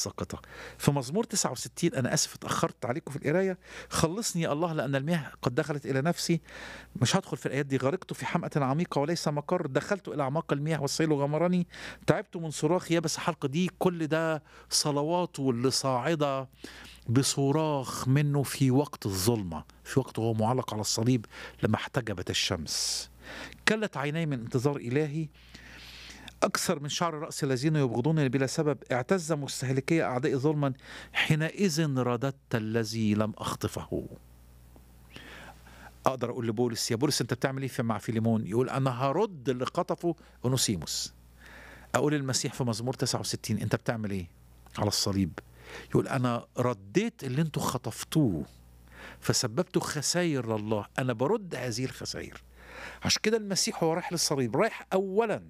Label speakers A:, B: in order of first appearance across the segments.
A: الساقطة في مزمور 69 أنا آسف اتأخرت عليكم في القراية خلصني يا الله لأن المياه قد دخلت إلى نفسي مش هدخل في الآيات دي غرقت في حمأة عميقة وليس مقر دخلت إلى أعماق المياه والسيل غمرني تعبت من صراخ يابس حلق دي كل ده صلوات واللي صاعدة بصراخ منه في وقت الظلمة في وقت هو معلق على الصليب لما احتجبت الشمس كلت عيني من انتظار إلهي أكثر من شعر رأس الذين يبغضونني بلا سبب اعتز مستهلكي أعدائي ظلما حينئذ رددت الذي لم أخطفه أقدر أقول لبولس يا بولس أنت بتعمل إيه في مع فيليمون يقول أنا هرد اللي خطفه أونوسيموس أقول المسيح في مزمور 69 أنت بتعمل إيه على الصليب يقول أنا رديت اللي أنتوا خطفتوه فسببتوا خسائر لله أنا برد هذه الخسائر عشان كده المسيح هو رايح للصليب رايح أولا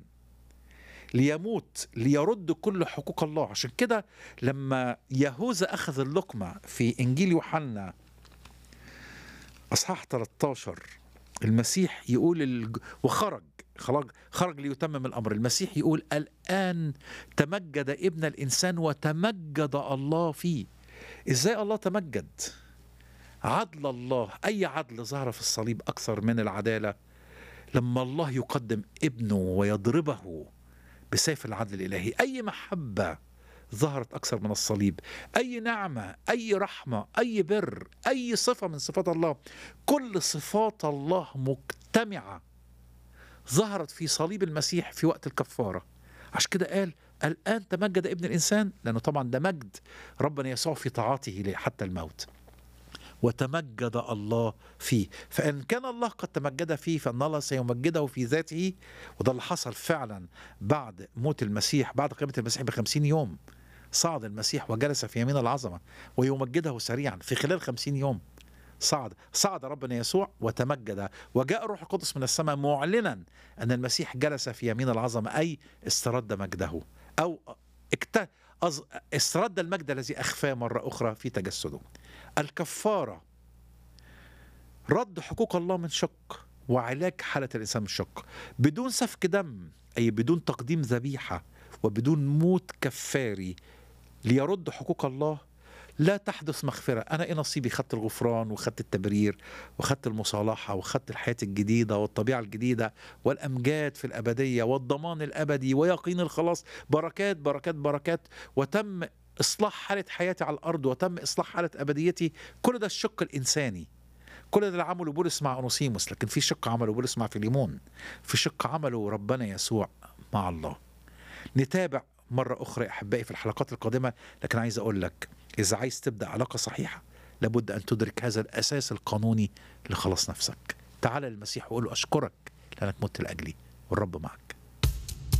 A: ليموت ليرد كل حقوق الله عشان كده لما يهوذا أخذ اللقمة في إنجيل يوحنا أصحاح 13 المسيح يقول الج... وخرج خرج خرج ليتمم الأمر المسيح يقول الآن تمجد ابن الإنسان وتمجد الله فيه إزاي الله تمجد عدل الله أي عدل ظهر في الصليب أكثر من العدالة لما الله يقدم ابنه ويضربه بسيف العدل الالهي اي محبه ظهرت اكثر من الصليب اي نعمه اي رحمه اي بر اي صفه من صفات الله كل صفات الله مجتمعه ظهرت في صليب المسيح في وقت الكفاره عشان كده قال الان تمجد ابن الانسان لانه طبعا ده مجد ربنا يسوع في طاعته حتى الموت وتمجد الله فيه فإن كان الله قد تمجد فيه فإن الله سيمجده في ذاته وده اللي حصل فعلا بعد موت المسيح بعد قيامة المسيح بخمسين يوم صعد المسيح وجلس في يمين العظمة ويمجده سريعا في خلال خمسين يوم صعد صعد ربنا يسوع وتمجد وجاء الروح القدس من السماء معلنا أن المسيح جلس في يمين العظمة أي استرد مجده أو اكت... استرد المجد الذي أخفاه مرة أخرى في تجسده الكفارة رد حقوق الله من شق وعلاج حالة الإنسان من شق بدون سفك دم أي بدون تقديم ذبيحة وبدون موت كفاري ليرد حقوق الله لا تحدث مغفرة أنا إيه نصيبي خدت الغفران وخدت التبرير وخدت المصالحة وخدت الحياة الجديدة والطبيعة الجديدة والأمجاد في الأبدية والضمان الأبدي ويقين الخلاص بركات بركات بركات وتم إصلاح حالة حياتي على الأرض وتم إصلاح حالة أبديتي كل ده الشق الإنساني كل ده اللي عمله بولس مع أونوسيموس لكن في شق عمله بولس مع فيليمون في شق عمله ربنا يسوع مع الله نتابع مرة أخرى أحبائي في الحلقات القادمة لكن عايز أقول لك إذا عايز تبدأ علاقة صحيحة لابد أن تدرك هذا الأساس القانوني لخلاص نفسك تعال للمسيح وقول له أشكرك لأنك مت لأجلي والرب معك